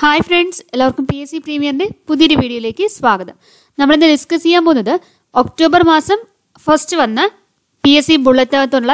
hi friends എല്ലാവർക്കും P S C പ്രീമിയറിന്റെ പുതിയൊരു വീഡിയോയിലേക്ക് സ്വാഗതം നമ്മളിന്ന് ഡിസ്കസ് ചെയ്യാൻ പോകുന്നത് ഒക്ടോബർ മാസം ഫസ്റ്റ് വന്ന പി എസ് സി ബുള്ളറ്റിനകത്തുള്ള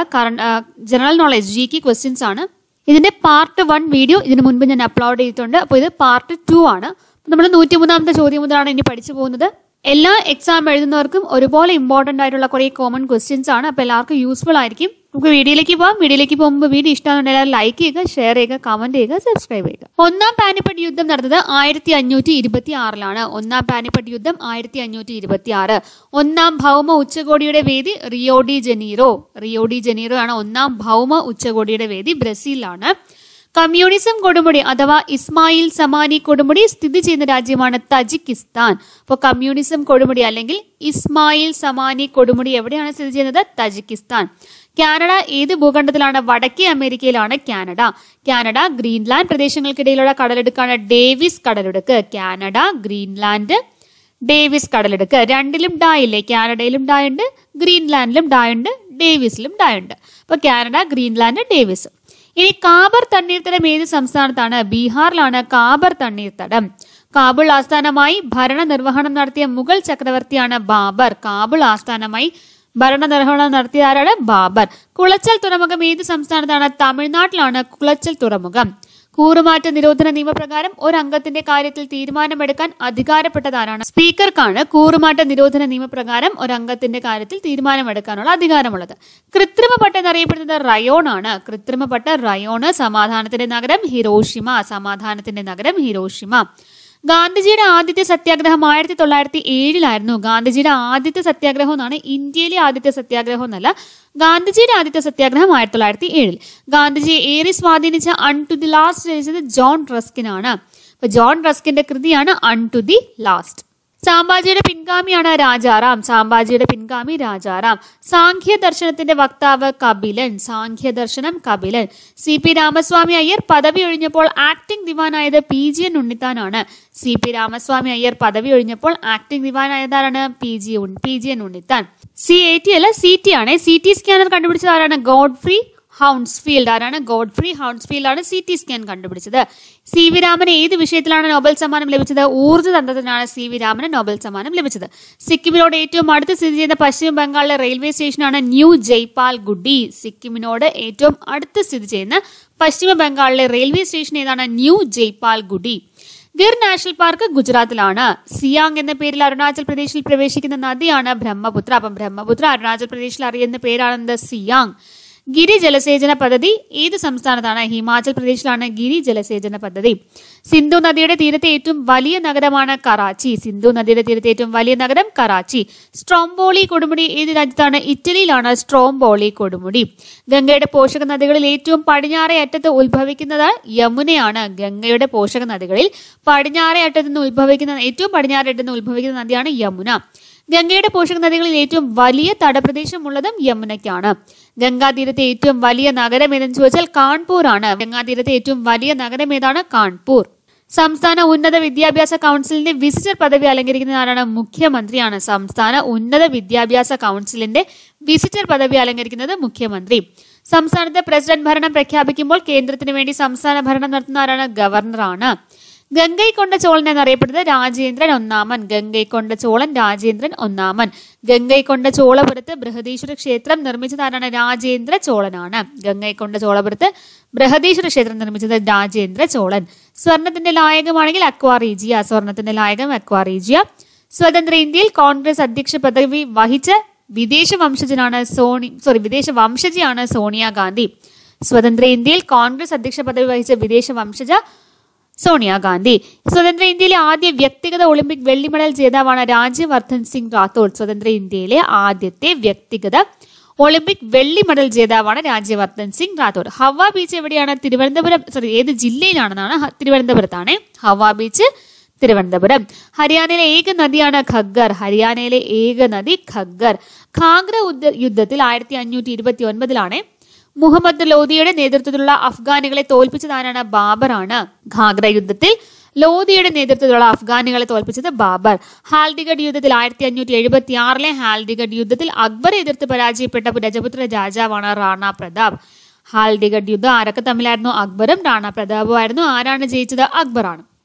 general knowledge G K questions ആണ് ഇതിന്റെ പാർട്ട് വൺ വീഡിയോ ഇതിനു മുൻപ് ഞാൻ അപ്ലോഡ് ചെയ്തിട്ടുണ്ട് അപ്പോൾ ഇത് പാർട്ട് ടു ആണ് നമ്മൾ നൂറ്റി മൂന്നാമത്തെ ചോദ്യം മുതലാണ് ഇനി പഠിച്ചു പോകുന്നത് എല്ലാ എക്സാം എഴുതുന്നവർക്കും ഒരുപോലെ ഇമ്പോർട്ടന്റ് ആയിട്ടുള്ള കുറെ കോമൺ ക്വസ്റ്റ്യൻസ് ആണ് അപ്പോൾ എല്ലാവർക്കും യൂസ്ഫുൾ ആയിരിക്കും നമുക്ക് വീഡിയോയിലേക്ക് പോകാം വീഡിയോയിലേക്ക് പോകുമ്പോൾ വീഡിയോ ഇഷ്ടമാണെന്നുണ്ടെങ്കിൽ എല്ലാവരും ലൈക്ക് ചെയ്യുക ഷെയർ ചെയ്യുക കമന്റ് ചെയ്യുക സബ്സ്ക്രൈബ് ചെയ്യുക ഒന്നാം പാനിപ്പട്ട് യുദ്ധം നടന്നത് ആയിരത്തി അഞ്ഞൂറ്റി ഇരുപത്തി ആറിലാണ് ഒന്നാം പാനിപ്പട്ട് യുദ്ധം ആയിരത്തി അഞ്ഞൂറ്റി ഇരുപത്തി ആറ് ഒന്നാം ഭൗമ ഉച്ചകോടിയുടെ വേദി Rio de Janeiro Rio de Janeiro ആണ് ഒന്നാം ഭൗമ ഉച്ചകോടിയുടെ വേദി ബ്രസീലിലാണ് കമ്മ്യൂണിസം കൊടുമുടി അഥവാ ഇസ്മായിൽ സമാനി കൊടുമുടി സ്ഥിതി ചെയ്യുന്ന രാജ്യമാണ് തജിക്കിസ്ഥാൻ അപ്പോൾ കമ്മ്യൂണിസം കൊടുമുടി അല്ലെങ്കിൽ ഇസ്മായിൽ സമാനി കൊടുമുടി എവിടെയാണ് സ്ഥിതി ചെയ്യുന്നത് തജിക്കിസ്ഥാൻ കാനഡ ഏത് ഭൂഖണ്ഡത്തിലാണ് വടക്കേ അമേരിക്കയിലാണ് കാനഡ കാനഡ ഗ്രീൻലാൻഡ് പ്രദേശങ്ങൾക്കിടയിലുള്ള കടലെടുക്കാണ് ഡേവിസ് കടലെടുക്ക് കാനഡ ഗ്രീൻലാൻഡ് ഡേവിസ് കടലെടുക്ക് രണ്ടിലും ഡായില്ലേ കാനഡയിലും ഡായുണ്ട് ഗ്രീൻലാൻഡിലും ഡായുണ്ട് ഡേവിസിലും ഡായുണ്ട് അപ്പോൾ കാനഡ ഗ്രീൻലാൻഡ് ഡേവിസ് ഇനി കാബർ തണ്ണീർത്തടം ഏത് സംസ്ഥാനത്താണ് ബീഹാറിലാണ് കാബർ തണ്ണീർത്തടം കാബിൾ ആസ്ഥാനമായി ഭരണ നിർവഹണം നടത്തിയ മുഗൾ ചക്രവർത്തിയാണ് ബാബർ കാബിൾ ആസ്ഥാനമായി ഭരണ നിർവഹണം നടത്തിയ ആരാണ് ബാബർ കുളച്ചൽ തുറമുഖം ഏത് സംസ്ഥാനത്താണ് തമിഴ്നാട്ടിലാണ് കുളച്ചൽ തുറമുഖം കൂറുമാറ്റ നിരോധന നിയമപ്രകാരം ഒരു അംഗത്തിന്റെ കാര്യത്തിൽ തീരുമാനമെടുക്കാൻ അധികാരപ്പെട്ടതാരാണ് സ്പീക്കർക്കാണ് കൂറുമാറ്റ നിരോധന നിയമപ്രകാരം ഒരു അംഗത്തിന്റെ കാര്യത്തിൽ തീരുമാനമെടുക്കാനുള്ള അധികാരമുള്ളത് കൃത്രിമ പട്ട എന്നറിയപ്പെടുന്നത് റയോൺ ആണ് കൃത്രിമ പട്ട റയോണ് സമാധാനത്തിന്റെ നഗരം ഹിരോഷിമ സമാധാനത്തിന്റെ നഗരം ഹിരോഷിമ ഗാന്ധിജിയുടെ ആദ്യത്തെ സത്യാഗ്രഹം ആയിരത്തി തൊള്ളായിരത്തി ഏഴിലായിരുന്നു ഗാന്ധിജിയുടെ ആദ്യത്തെ സത്യാഗ്രഹം എന്നാണ് ഇന്ത്യയിലെ ആദ്യത്തെ സത്യാഗ്രഹം എന്നല്ല ഗാന്ധിജിയുടെ ആദ്യത്തെ സത്യാഗ്രഹം ആയിരത്തി തൊള്ളായിരത്തി ഏഴിൽ ഗാന്ധിജിയെ ഏറെ സ്വാധീനിച്ച അൺ ടു ദി ലാസ്റ്റ് രചിച്ചത് ജോൺ റസ്കിനാണ് അപ്പൊ ജോൺ റസ്കിന്റെ കൃതിയാണ് അൺ ടു ദി ലാസ്റ്റ് സാമ്പാജിയുടെ പിൻഗാമിയാണ് രാജാറാം സാമ്പാജിയുടെ പിൻഗാമി രാജാറാം സാഖ്യ ദർശനത്തിന്റെ വക്താവ് കപിലൻ സാഖ്യ ദർശനം കപിലൻ സി പി രാമസ്വാമി അയ്യർ പദവി ഒഴിഞ്ഞപ്പോൾ ആക്ടിംഗ് ദിവാനായത് പി ജി എൻ ഉണ്ണിത്താനാണ് സി പി രാമസ്വാമി അയ്യർ പദവി ഒഴിഞ്ഞപ്പോൾ ആക്ടിംഗ് ദിവാനായതാരാണ് P G P G N Unnithan C A T അല്ല സി ടി ആണ് സി ടി സ്കാനർ കണ്ടുപിടിച്ചത് ആരാണ് ഗോഡ്ഫ്രീ ഹൗൺസ്ഫീൽഡ് ആരാണ് ഗോഡ്ഫ്രീ ഹൗൺസ്ഫീൽഡ് ആണ് സി ടി സ്കാൻ കണ്ടുപിടിച്ചത് സി വി രാമന് ഏത് വിഷയത്തിലാണ് നോബൽ സമ്മാനം ലഭിച്ചത് ഊർജ്ജതന്ത്രത്തിനാണ് സി വി രാമന് നോബൽ സമ്മാനം ലഭിച്ചത് സിക്കിമിനോട് ഏറ്റവും അടുത്ത് സ്ഥിതി ചെയ്യുന്ന പശ്ചിമ ബംഗാളിലെ റെയിൽവേ സ്റ്റേഷനാണ് ന്യൂ ജയ്പാൽ ഗുഡി സിക്കിമിനോട് ഏറ്റവും അടുത്ത് സ്ഥിതി ചെയ്യുന്ന പശ്ചിമ ബംഗാളിലെ റെയിൽവേ സ്റ്റേഷൻ ഏതാണ് ന്യൂ ജയ്പാൽ ഗുഡി ഗിർ നാഷണൽ പാർക്ക് ഗുജറാത്തിലാണ് സിയാങ് എന്ന പേരിൽ അരുണാചൽ പ്രദേശിൽ പ്രവേശിക്കുന്ന നദിയാണ് ബ്രഹ്മപുത്ര അപ്പം ബ്രഹ്മപുത്ര അരുണാചൽ പ്രദേശിൽ അറിയുന്ന പേരാണെന്ത് സിയാങ് ഗിരി ജലസേചന പദ്ധതി ഏത് സംസ്ഥാനത്താണ് ഹിമാചൽ പ്രദേശിലാണ് ഗിരി ജലസേചന പദ്ധതി സിന്ധു നദിയുടെ തീരത്തെ ഏറ്റവും വലിയ നഗരമാണ് കറാച്ചി സിന്ധു നദിയുടെ തീരത്തെ ഏറ്റവും വലിയ നഗരം കറാച്ചി സ്ട്രോംബോളി കൊടുമുടി ഏത് രാജ്യത്താണ് ഇറ്റലിയിലാണ് സ്ട്രോംബോളി കൊടുമുടി ഗംഗയുടെ പോഷക നദികളിൽ ഏറ്റവും പടിഞ്ഞാറേ അറ്റത്ത് ഉത്ഭവിക്കുന്നത് യമുനയാണ് ഗംഗയുടെ പോഷക നദികളിൽ പടിഞ്ഞാറേ അറ്റത്ത് നിന്ന് ഉത്ഭവിക്കുന്ന ഏറ്റവും പടിഞ്ഞാറേ അറ്റത്ത് നിന്ന് ഉത്ഭവിക്കുന്ന നദിയാണ് യമുന ഗംഗയുടെ പോഷക നദികളിൽ ഏറ്റവും വലിയ തടപ്രദേശമുള്ളതും യമുനയ്ക്കാണ് ഗംഗാതീരത്തെ ഏറ്റവും വലിയ നഗരം ഏതെന്ന് ചോദിച്ചാൽ കാൺപൂർ ആണ് ഗംഗാതീരത്തെ ഏറ്റവും വലിയ നഗരം ഏതാണ് കാൺപൂർ സംസ്ഥാന ഉന്നത വിദ്യാഭ്യാസ കൗൺസിലിന്റെ വിസിറ്റർ പദവി അലങ്കരിക്കുന്ന ആരാണ് മുഖ്യമന്ത്രിയാണ് സംസ്ഥാന ഉന്നത വിദ്യാഭ്യാസ കൗൺസിലിന്റെ വിസിറ്റർ പദവി അലങ്കരിക്കുന്നത് മുഖ്യമന്ത്രി സംസ്ഥാനത്ത് പ്രസിഡന്റ് ഭരണം പ്രഖ്യാപിക്കുമ്പോൾ കേന്ദ്രത്തിന് വേണ്ടി സംസ്ഥാന ഭരണം നടത്തുന്ന ആരാണ് ഗവർണറാണ് ഗംഗൈക്കൊണ്ട ചോളൻ എന്നറിയപ്പെടുന്നത് രാജേന്ദ്രൻ ഒന്നാമൻ ഗംഗൈക്കൊണ്ട ചോളൻ രാജേന്ദ്രൻ ഒന്നാമൻ ഗംഗൈക്കൊണ്ട ചോളപുരത്ത് ബൃഹദീശ്വര ക്ഷേത്രം നിർമ്മിച്ചതാരാണ് രാജേന്ദ്ര ചോളനാണ് ഗംഗൈക്കൊണ്ട ചോളപുരത്ത് ബൃഹദീശ്വര ക്ഷേത്രം നിർമ്മിച്ചത് രാജേന്ദ്ര ചോളൻ സ്വർണത്തിന്റെ ലായകമാണെങ്കിൽ അക്വാറീജിയ സ്വർണത്തിന്റെ ലായകം അക്വാറീജിയ സ്വതന്ത്ര ഇന്ത്യയിൽ കോൺഗ്രസ് അധ്യക്ഷ പദവി വഹിച്ച വിദേശ വംശജനാണ് സോണി സോറി വിദേശ വംശജയാണ് സോണിയാഗാന്ധി സ്വതന്ത്ര ഇന്ത്യയിൽ കോൺഗ്രസ് അധ്യക്ഷ പദവി വഹിച്ച വിദേശ വംശജ സോണിയാഗാന്ധി സ്വതന്ത്ര ഇന്ത്യയിലെ ആദ്യ വ്യക്തിഗത ഒളിമ്പിക് വെള്ളി മെഡൽ ജേതാവാണ് രാജ്യവർദ്ധൻ സിംഗ് റാത്തോഡ് സ്വതന്ത്ര ഇന്ത്യയിലെ ആദ്യത്തെ വ്യക്തിഗത ഒളിമ്പിക് വെള്ളി മെഡൽ ജേതാവാണ് രാജ്യവർദ്ധൻ സിംഗ് റാത്തോഡ് ഹവ ബീച്ച് എവിടെയാണ് തിരുവനന്തപുരം സോറി ഏത് ജില്ലയിലാണെന്നാണ് തിരുവനന്തപുരത്താണ് ഹവ ബീച്ച് തിരുവനന്തപുരം ഹരിയാനയിലെ ഏക നദിയാണ് ഖഗ്ഗർ ഹരിയാനയിലെ ഏക നദി ഖഗ്ഗർ ഖാഗ്ര യുദ്ധത്തിൽ ആയിരത്തി അഞ്ഞൂറ്റി ഇരുപത്തി ഒൻപതിലാണ് മുഹമ്മദ് ലോദിയുടെ നേതൃത്വത്തിലുള്ള അഫ്ഗാനികളെ തോൽപ്പിച്ചതാരാണ് ബാബറാണ് ഖാഗ്ര യുദ്ധത്തിൽ ലോദിയുടെ നേതൃത്വത്തിലുള്ള അഫ്ഗാനികളെ തോൽപ്പിച്ചത് ബാബർ ഹാൽഡിഗഡ് യുദ്ധത്തിൽ ആയിരത്തി അഞ്ഞൂറ്റി എഴുപത്തി ആറിലെ ഹാൽഡിഗഡ് യുദ്ധത്തിൽ അക്ബർ എതിർത്ത് പരാജയപ്പെട്ട രജപുത്ര രാജാവാണ് റാണ പ്രതാപ് ഹാൽഡിഗഡ് യുദ്ധം ആരൊക്കെ തമ്മിലായിരുന്നു അക്ബറും റാണ പ്രതാപും ആയിരുന്നു ആരാണ് ജയിച്ചത് അക്ബറാണ്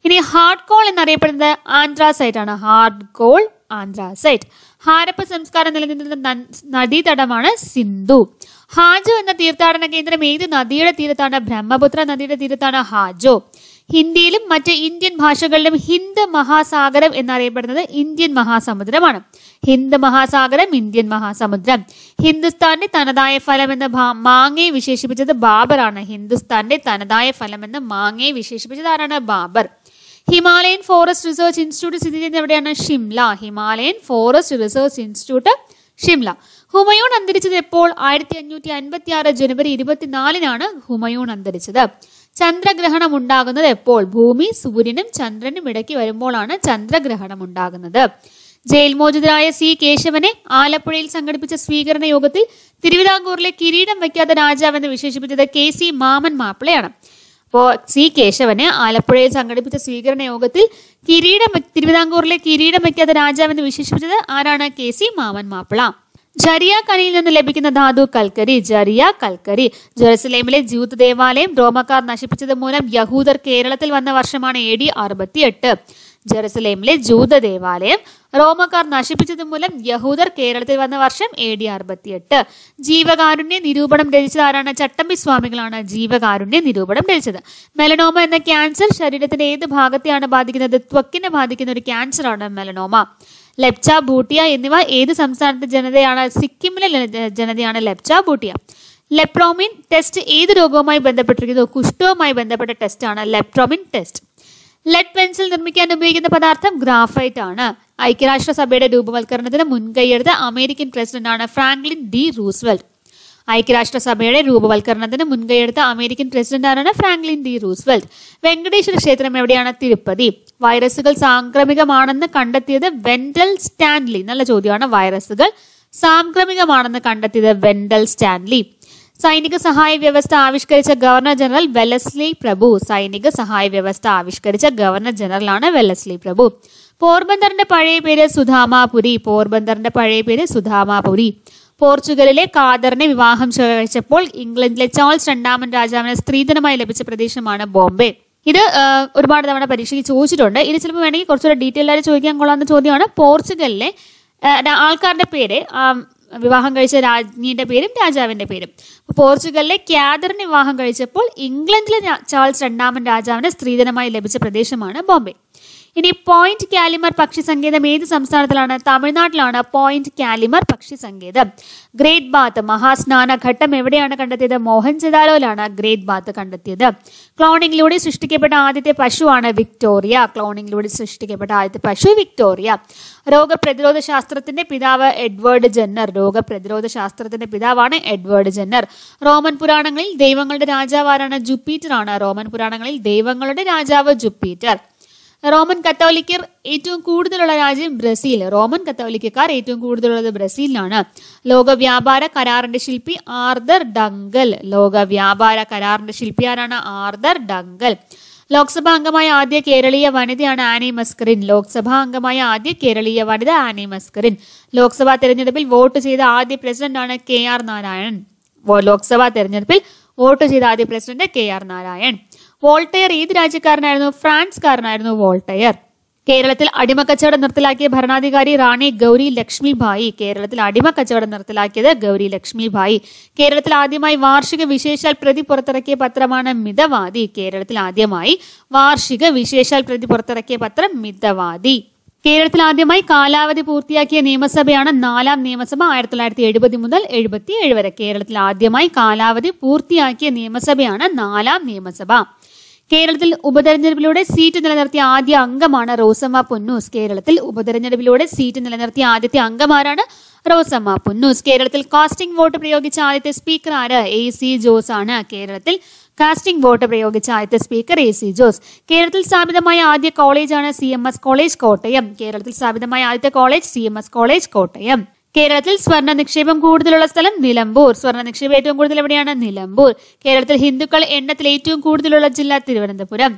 ഇനി ഹാർഡ് കോൾ എന്നറിയപ്പെടുന്നത് ആന്ത്രാസൈറ്റ് ആണ് ഹാർഡ് കോൾ ആന്ത്രാസൈറ്റ് ഹാരപ്പ സംസ്കാരം നിലനിന്നിരുന്ന നൻ- നദീതടമാണ് സിന്ധു ഹാജോ എന്ന തീർത്ഥാടന കേന്ദ്രം ഏത് നദിയുടെ തീരത്താണ് ബ്രഹ്മപുത്ര നദിയുടെ തീരത്താണ് ഹാജോ ഹിന്ദിയിലും മറ്റ് ഇന്ത്യൻ ഭാഷകളിലും ഹിന്ദ് മഹാസാഗരം എന്നറിയപ്പെടുന്നത് ഇന്ത്യൻ മഹാസമുദ്രമാണ് ഹിന്ദ് മഹാസാഗരം ഇന്ത്യൻ മഹാസമുദ്രം ഹിന്ദുസ്ഥാന്റെ തനതായ ഫലം എന്ന് ഭാ- മാങ്ങയെ വിശേഷിപ്പിച്ചത് ബാബറാണ് ഹിന്ദുസ്ഥാന്റെ തനതായ ഫലം എന്ന് മാങ്ങയെ വിശേഷിപ്പിച്ചത് ആരാണ് Babur Himalayan forest research institute സ്ഥിതി ചെയ്യുന്നത് എവിടെയാണ് Shimla Himalayan forest research institute Shimla Humayun അന്തരിച്ചത് എപ്പോൾ ആയിരത്തി അഞ്ഞൂറ്റി അൻപത്തി ആറ് ജനുവരി ഇരുപത്തിനാലിനാണ് ഹുമയൂൺ അന്തരിച്ചത് ചന്ദ്രഗ്രഹണം ഉണ്ടാകുന്നത് എപ്പോൾ ഭൂമി സൂര്യനും ചന്ദ്രനും ഇടയ്ക്ക് വരുമ്പോഴാണ് ചന്ദ്രഗ്രഹണം ഉണ്ടാകുന്നത് ജയിൽ മോചിതരായ സി കേശവനെ ആലപ്പുഴയിൽ സംഘടിപ്പിച്ച സ്വീകരണ യോഗത്തിൽ തിരുവിതാംകൂറിലെ കിരീടം വയ്ക്കാത്ത രാജാവെന്ന് വിശേഷിപ്പിച്ചത് കെ സി മാമൻ മാപ്പിളയാണ് അപ്പോൾ സി കേശവന് ആലപ്പുഴയിൽ സംഘടിപ്പിച്ച സ്വീകരണ യോഗത്തിൽ കിരീടം വെ- തിരുവിതാംകൂറിലെ കിരീടം വയ്ക്കാത്ത രാജാവെന്ന് വിശേഷിപ്പിച്ചത് ആരാണ് കെ സി മാമൻ മാപ്പിള ജറിയ കനിയിൽ നിന്ന് ലഭിക്കുന്ന ധാതു കൽക്കരി ജറിയ കൽക്കരി ജെറുസലേമിലെ ജൂത്ത് ദേവാലയം റോമക്കാർ നശിപ്പിച്ചത് മൂലം യഹൂദർ കേരളത്തിൽ വന്ന വർഷമാണ് എ ഡി അറുപത്തിയെട്ട് ജെറുസലേമിലെ ജൂത ദേവാലയം റോമക്കാർ നശിപ്പിച്ചത് മൂലം യഹൂദർ കേരളത്തിൽ വന്ന വർഷം എ ഡി അറുപത്തിയെട്ട് ജീവകാരുണ്യ നിരൂപണം രചിച്ചത് ആരാണ് ചട്ടമ്പി സ്വാമികളാണ് ജീവകാരുണ്യ നിരൂപണം രചിച്ചത് മെലനോമ എന്ന ക്യാൻസർ ശരീരത്തിന്റെ ഏത് ഭാഗത്തെയാണ് ബാധിക്കുന്നത് ത്വക്കിനെ ബാധിക്കുന്ന ഒരു ക്യാൻസറാണ് മെലനോമ ലെപ്ച ബൂട്ടിയ എന്നിവ ഏത് സംസ്ഥാനത്തെ ജനതയാണ് സിക്കിമിലെ ജന- ജനതയാണ് ലെപ്ച ബൂട്ടിയ ലെപ്രോമിൻ ടെസ്റ്റ് ഏത് രോഗവുമായി ബന്ധപ്പെട്ടിരിക്കുന്നു കുഷ്ഠവുമായി ബന്ധപ്പെട്ട ടെസ്റ്റാണ് ലെപ്രോമിൻ ടെസ്റ്റ് ലെഡ് പെൻസിൽ നിർമ്മിക്കാൻ ഉപയോഗിക്കുന്ന പദാർത്ഥം ഗ്രാഫൈറ്റ് ആണ് ഐക്യരാഷ്ട്രസഭയുടെ രൂപവൽക്കരണത്തിന് മുൻകൈയെടുത്ത അമേരിക്കൻ പ്രസിഡന്റാണ് ഫ്രാങ്ക്ലിൻ ഡി റൂസ്വെൽറ്റ് ഐക്യരാഷ്ട്രസഭയുടെ രൂപവൽക്കരണത്തിന് മുൻകൈയെടുത്ത അമേരിക്കൻ പ്രസിഡന്റാണ് ഫ്രാങ്ക്ലിൻ ഡി റൂസ്വെൽറ്റ് വെങ്കടേശ്വര ക്ഷേത്രം എവിടെയാണ് തിരുപ്പതി വൈറസുകൾ സാംക്രമികമാണെന്ന് കണ്ടെത്തിയത് വെൻഡൽ സ്റ്റാൻലി നല്ല ചോദ്യമാണ് വൈറസുകൾ സാംക്രമികമാണെന്ന് കണ്ടെത്തിയത് വെൻഡൽ സ്റ്റാൻലി സൈനിക സഹായ വ്യവസ്ഥ ആവിഷ്കരിച്ച ഗവർണർ ജനറൽ വെലസ്ലി പ്രഭു സൈനിക സഹായ വ്യവസ്ഥ ആവിഷ്കരിച്ച ഗവർണർ ജനറലാണ് വെലസ്ലി പ്രഭു പോർബന്ദറിന്റെ പഴയ പേര് സുധാമാപുരി പോർബന്ദറിന്റെ പഴയ പേര് സുധാമാപുരി പോർച്ചുഗലിലെ ഖാദറിനെ വിവാഹം കഴിച്ചപ്പോൾ ഇംഗ്ലണ്ടിലെ ചാൾസ് രണ്ടാമൻ രാജാവിന് സ്ത്രീധനമായി ലഭിച്ച പ്രദേശമാണ് ബോംബെ ഇത് ആ, ഒരുപാട് തവണ പരീക്ഷയ്ക്ക് ചോദിച്ചിട്ടുണ്ട് ഇത് ചിലപ്പോൾ വേണമെങ്കിൽ കുറച്ചുകൂടെ ഡീറ്റെയിൽ ആയിട്ട് ചോദിക്കാൻ കൊള്ളാവുന്ന ചോദ്യമാണ് പോർച്ചുഗലിലെ ആ, ര- ആൾക്കാരുടെ പേര് ആ, വിവാഹം കഴിച്ച രാജ്ഞിയുടെ പേരും രാജാവിന്റെ പേരും അപ്പൊ പോർച്ചുഗലിലെ ക്യാദറിന് വിവാഹം കഴിച്ചപ്പോൾ ഇംഗ്ലണ്ടിലെ രാ- ചാൾസ് രണ്ടാമൻ രാജാവിന് സ്ത്രീധനമായി ലഭിച്ച പ്രദേശമാണ് ബോംബെ ഇനി പോയിന്റ് കാലിമർ പക്ഷി സങ്കേതം ഏത് സംസ്ഥാനത്തിലാണ് തമിഴ്നാട്ടിലാണ് പോയിന്റ് കാലിമർ പക്ഷി സങ്കേതം ഗ്രേറ്റ് ബാത്ത് മഹാസ്നാന ഘട്ടം എവിടെയാണ് കണ്ടെത്തിയത് മോഹൻജദാരോയിലാണ് ഗ്രേറ്റ് ബാത്ത് കണ്ടെത്തിയത് ക്ലോണിംഗിലൂടെ സൃഷ്ടിക്കപ്പെട്ട ആദ്യത്തെ പശുവാണ് വിക്ടോറിയ ക്ലോണിംഗിലൂടെ സൃഷ്ടിക്കപ്പെട്ട ആദ്യത്തെ പശു വിക്ടോറിയ രോഗപ്രതിരോധ ശാസ്ത്രത്തിന്റെ പിതാവ് എഡ്വേർഡ് ജെന്നർ രോഗപ്രതിരോധ ശാസ്ത്രത്തിന്റെ പിതാവാണ് എഡ്വേർഡ് ജെന്നർ റോമൻ പുരാണങ്ങളിൽ ദൈവങ്ങളുടെ രാജാവ് ആരാണ് ജുപ്പീറ്റർ ആണ് റോമൻ പുരാണങ്ങളിൽ ദൈവങ്ങളുടെ രാജാവ് ജുപ്പീറ്റർ റോമൻ കത്തോലിക്കർ ഏറ്റവും കൂടുതലുള്ള രാജ്യം ബ്രസീൽ റോമൻ കത്തോലിക്കക്കാർ ഏറ്റവും കൂടുതലുള്ളത് ബ്രസീലിലാണ് ലോക വ്യാപാര കരാറിന്റെ ശില്പി ആർദർ ഡങ്കൽ ലോക വ്യാപാര കരാറിന്റെ ശില്പി ആരാണ് ആർദർ ഡങ്കൽ ലോക്സഭാ അംഗമായ ആദ്യ കേരളീയ വനിതയാണ് ആനി മസ്കറിൻ ലോക്സഭാ അംഗമായ ആദ്യ കേരളീയ വനിത ആനി മസ്കറിൻ ലോക്സഭാ തെരഞ്ഞെടുപ്പിൽ വോട്ട് ചെയ്ത ആദ്യ പ്രസിഡന്റാണ് കെ ആർ നാരായണൻ വോ- ലോക്സഭാ തെരഞ്ഞെടുപ്പിൽ വോട്ട് ചെയ്ത ആദ്യ president K R Narayan Voltaire ഏത് രാജ്യക്കാരനായിരുന്നു ഫ്രാൻസ്കാരനായിരുന്നു വോൾട്ടയർ കേരളത്തിൽ അടിമക്കച്ചവടം നിർത്തലാക്കിയ ഭരണാധികാരി റാണി ഗൗരി ലക്ഷ്മി ഭായി കേരളത്തിൽ അടിമക്കച്ചവടം നിർത്തലാക്കിയത് ഗൗരി ലക്ഷ്മി ഭായി കേരളത്തിൽ ആദ്യമായി വാർഷിക വിശേഷാൽ പ്രതി പുറത്തിറക്കിയ പത്രമാണ് മിതവാദി കേരളത്തിൽ ആദ്യമായി വാർഷിക വിശേഷാൽ പ്രതി പുറത്തിറക്കിയ പത്രം മിതവാദി കേരളത്തിൽ ആദ്യമായി കാലാവധി പൂർത്തിയാക്കിയ നിയമസഭയാണ് നാലാം നിയമസഭ ആയിരത്തി തൊള്ളായിരത്തി എഴുപത്തി മുതൽ എഴുപത്തി ഏഴ് വരെ കേരളത്തിൽ ആദ്യമായി കാലാവധി പൂർത്തിയാക്കിയ നിയമസഭയാണ് നാലാം നിയമസഭ കേരളത്തിൽ ഉപതെരഞ്ഞെടുപ്പിലൂടെ സീറ്റ് നിലനിർത്തിയ ആദ്യ അംഗമാണ് റോസമ്മ പൊന്നൂസ് കേരളത്തിൽ ഉപതെരഞ്ഞെടുപ്പിലൂടെ സീറ്റ് നിലനിർത്തിയ ആദ്യത്തെ അംഗമാരാണ് റോസമ്മ പൊന്നൂസ് കേരളത്തിൽ കാസ്റ്റിംഗ് വോട്ട് പ്രയോഗിച്ച ആദ്യത്തെ സ്പീക്കർ ആര് എ സി ജോസ് ആണ് കേരളത്തിൽ കാസ്റ്റിംഗ് വോട്ട് പ്രയോഗിച്ച ആദ്യത്തെ സ്പീക്കർ എ സി ജോസ് കേരളത്തിൽ സ്ഥാപിതമായ ആദ്യ കോളേജാണ് C M S college Kottayam കേരളത്തിൽ സ്ഥാപിതമായ ആദ്യത്തെ college C M S college Kottayam കേരളത്തിൽ സ്വർണ്ണ നിക്ഷേപം കൂടുതലുള്ള സ്ഥലം നിലമ്പൂർ സ്വർണ്ണ നിക്ഷേപം ഏറ്റവും കൂടുതൽ എവിടെയാണ് നിലമ്പൂർ കേരളത്തിൽ ഹിന്ദുക്കൾ എണ്ണത്തിൽ ഏറ്റവും കൂടുതലുള്ള ജില്ല തിരുവനന്തപുരം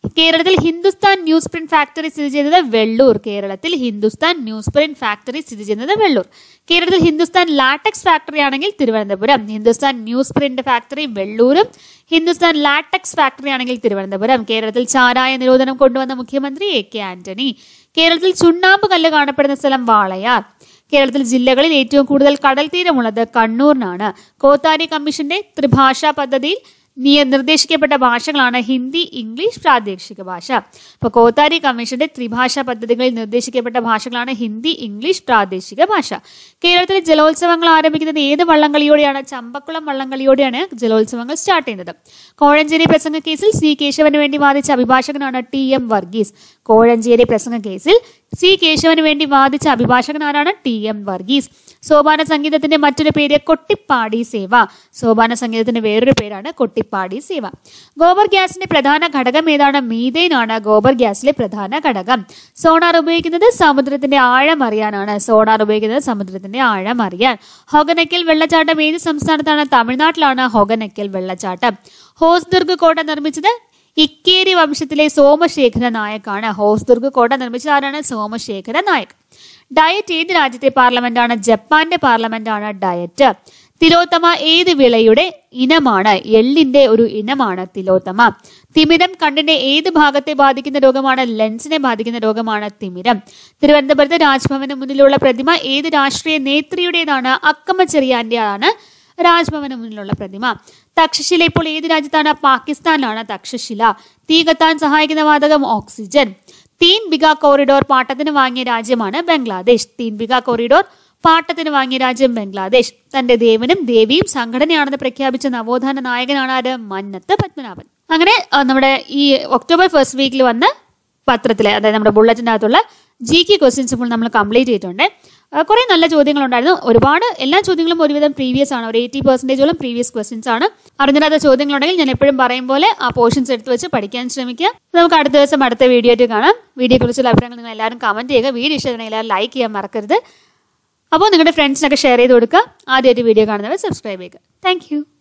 കേരളത്തിൽ ഹിന്ദുസ്ഥാൻ ന്യൂസ് പ്രിന്റ് ഫാക്ടറി സ്ഥിതി ചെയ്യുന്നത് വെള്ളൂർ കേരളത്തിൽ ഹിന്ദുസ്ഥാൻ ന്യൂസ് പ്രിന്റ് ഫാക്ടറി സ്ഥിതി ചെയ്യുന്നത് വെള്ളൂർ കേരളത്തിൽ ഹിന്ദുസ്ഥാൻ ലാറ്റക്സ് ഫാക്ടറി ആണെങ്കിൽ Thiruvananthapuram Hindustan newsprint factory വെള്ളൂരും ഹിന്ദുസ്ഥാൻ ലാറ്റക്സ് ഫാക്ടറി ആണെങ്കിൽ തിരുവനന്തപുരം കേരളത്തിൽ ചാരായ നിരോധനം കൊണ്ടുവന്ന മുഖ്യമന്ത്രി എ കെ ആന്റണി കേരളത്തിൽ ചുണ്ണാമ്പ് കല്ല് കാണപ്പെടുന്ന സ്ഥലം വാളയാർ കേരളത്തിൽ ജില്ലകളിൽ ഏറ്റവും കൂടുതൽ കടൽ തീരമുള്ളത് കണ്ണൂരിനാണ് കോത്താരി കമ്മീഷന്റെ ത്രിഭാഷാ പദ്ധതിയിൽ നിയ നിർദ്ദേശിക്കപ്പെട്ട ഭാഷകളാണ് ഹിന്ദി ഇംഗ്ലീഷ് പ്രാദേശിക ഭാഷ അപ്പോൾ കോത്താരി കമ്മീഷന്റെ ത്രിഭാഷാ പദ്ധതികളിൽ നിർദ്ദേശിക്കപ്പെട്ട ഭാഷകളാണ് ഹിന്ദി ഇംഗ്ലീഷ് പ്രാദേശിക ഭാഷ കേരളത്തിലെ ജലോത്സവങ്ങൾ ആരംഭിക്കുന്നത് ഏത് വള്ളംകളിയോടെയാണ് ചമ്പക്കുളം വള്ളംകളിയോടെയാണ് ജലോത്സവങ്ങൾ സ്റ്റാർട്ട് ചെയ്യുന്നത് കോഴഞ്ചേരി പ്രസംഗ കേസിൽ സി കേശവന് വേണ്ടി വാദിച്ച അഭിഭാഷകനാണ് ടി എം വർഗീസ് കോഴഞ്ചേരി പ്രസംഗ കേസിൽ സി കേശവന് വേണ്ടി വാദിച്ച അഭിഭാഷകൻ ആരാണ് ടി എം വർഗീസ് സോപാന സംഗീതത്തിന്റെ മറ്റൊരു പേര് കൊട്ടിപ്പാടി സേവ സോപാന സംഗീതത്തിന്റെ വേറൊരു പേരാണ് കൊട്ടിപ്പാടി സേവ ഗോബർ ഗ്യാസിന്റെ പ്രധാന ഘടകം ഏതാണ് മീതേൻ ആണ് ഗോബർ ഗ്യാസിലെ പ്രധാന ഘടകം സോണാർ ഉപയോഗിക്കുന്നത് സമുദ്രത്തിന്റെ ആഴം അറിയാനാണ് സോണാർ ഉപയോഗിക്കുന്നത് സമുദ്രത്തിന്റെ ആഴം അറിയാൻ ഹൊഗനക്കൽ വെള്ളച്ചാട്ടം ഏത് സംസ്ഥാനത്താണ് തമിഴ്നാട്ടിലാണ് ഹൊഗനക്കൽ വെള്ളച്ചാട്ടം ഹോസ്ദുർഗ് കോട്ട നിർമ്മിച്ചത് ഇക്കേരി വംശത്തിലെ സോമശേഖര നായക്കാണ് ഹോസ്ദുർഗ് കോട്ട നിർമ്മിച്ചത് ആരാണ് സോമശേഖര നായക് ഡയറ്റ് ഏത് രാജ്യത്തെ പാർലമെന്റാണ് ജപ്പാന്റെ പാർലമെന്റാണ് ഡയറ്റ് തിലോത്തമ ഏത് വിളയുടെ ഇനമാണ് എള്ളിന്റെ ഒരു ഇനമാണ് തിലോത്തമ തിമിരം കണ്ണിന്റെ ഏത് ഭാഗത്തെ ബാധിക്കുന്ന രോഗമാണ് ലെൻസിനെ ബാധിക്കുന്ന രോഗമാണ് തിമിരം തിരുവനന്തപുരത്ത് രാജ്ഭവന് മുന്നിലുള്ള പ്രതിമ ഏത് രാഷ്ട്രീയ നേത്രിയുടേതാണ് അക്കമ്മ ചെറിയാന്റെ ആണ് രാജ്ഭവന് മുന്നിലുള്ള പ്രതിമ തക്ഷശില ഇപ്പോൾ ഏത് രാജ്യത്താണ് പാകിസ്ഥാനിലാണ് തക്ഷശില തീ കത്താൻ സഹായിക്കുന്ന വാതകം ഓക്സിജൻ തീൻ ബിഗ കോറിഡോർ പാട്ടത്തിന് വാങ്ങിയ രാജ്യമാണ് ബംഗ്ലാദേശ് തീൻ ബിഗ കോറിഡോർ പാട്ടത്തിന് വാങ്ങിയ രാജ്യം ബംഗ്ലാദേശ് തന്റെ ദേവനും ദേവിയും സംഘടനയാണെന്ന് പ്രഖ്യാപിച്ച നവോത്ഥാന നായകനാണ് ആര് മന്നത്ത് പത്മനാഭൻ അങ്ങനെ ആ, നമ്മുടെ ഈ ഒക്ടോബർ ഫസ്റ്റ് വീക്കിൽ വന്ന പത്രത്തിലെ അതായത് നമ്മുടെ ബുള്ളറ്റിൻ്റെ അകത്തുള്ള ജി കെ ക്വസ്റ്റ്യൻസ് ഇപ്പോൾ നമ്മൾ കംപ്ലീറ്റ് ചെയ്തിട്ടുണ്ട് ആ, കുറേ നല്ല ചോദ്യങ്ങളുണ്ടായിരുന്നു ഒരുപാട് എല്ലാ ചോദ്യങ്ങളും ഒരുവിധം പ്രീവിയസ് ആണ് ഒരു എയ്റ്റി പെർസെൻറ്റേജോളം പ്രീവിയസ് ക്വസ്റ്റ്യൻസ് ആണ് അറിഞ്ഞിടാത്ത ചോദ്യങ്ങളുണ്ടെങ്കിൽ ഞാൻ എപ്പോഴും പറയും പോലെ ആ പോർഷൻസ് എടുത്ത് വെച്ച് പഠിക്കാൻ ശ്രമിക്കുക നമുക്ക് അടുത്ത ദിവസം അടുത്ത വീഡിയോ ആയിട്ട് കാണാം വീഡിയോ കുറിച്ചുള്ള അഭിപ്രായങ്ങൾ നിങ്ങൾ എല്ലാവരും കമന്റ് ചെയ്യുക വീഡിയോ ഇഷ്ടമാണെങ്കിൽ എല്ലാവരും ലൈക്ക് ചെയ്യാൻ മറക്കരുത് അപ്പോൾ നിങ്ങളുടെ ഫ്രണ്ട്സിനൊക്കെ ഷെയർ ചെയ്ത് കൊടുക്കുക ആദ്യമായിട്ട് വീഡിയോ കാണുന്നവർ സബ്സ്ക്രൈബ് ചെയ്യുക താങ്ക്